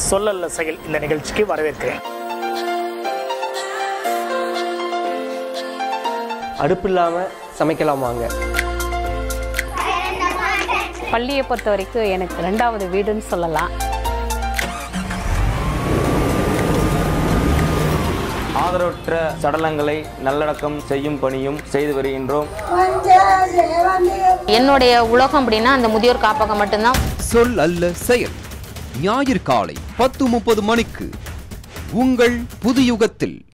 சொல்லல்ல செயல் இந்த நிகழ்ச்சிக்கு வரவேற்கிறேன் அடுப்பு இல்லாமல் சமைக்கலாமாங்க பள்ளியை பொறுத்த வரைக்கும் எனக்கு ரெண்டாவது வீடுன்னு சொல்லலாம் ஆதரவற்ற சடலங்களை நல்லடக்கம் செய்யும் பணியும் செய்து வருகின்றோம் என்னுடைய உலகம் அப்படின்னா அந்த முதியோர் காப்பகம் மட்டும்தான் சொல் அல்ல செயல் ஞாயிறு காலை பத்து முப்பது மணிக்கு உங்கள் புதுயுகத்தில்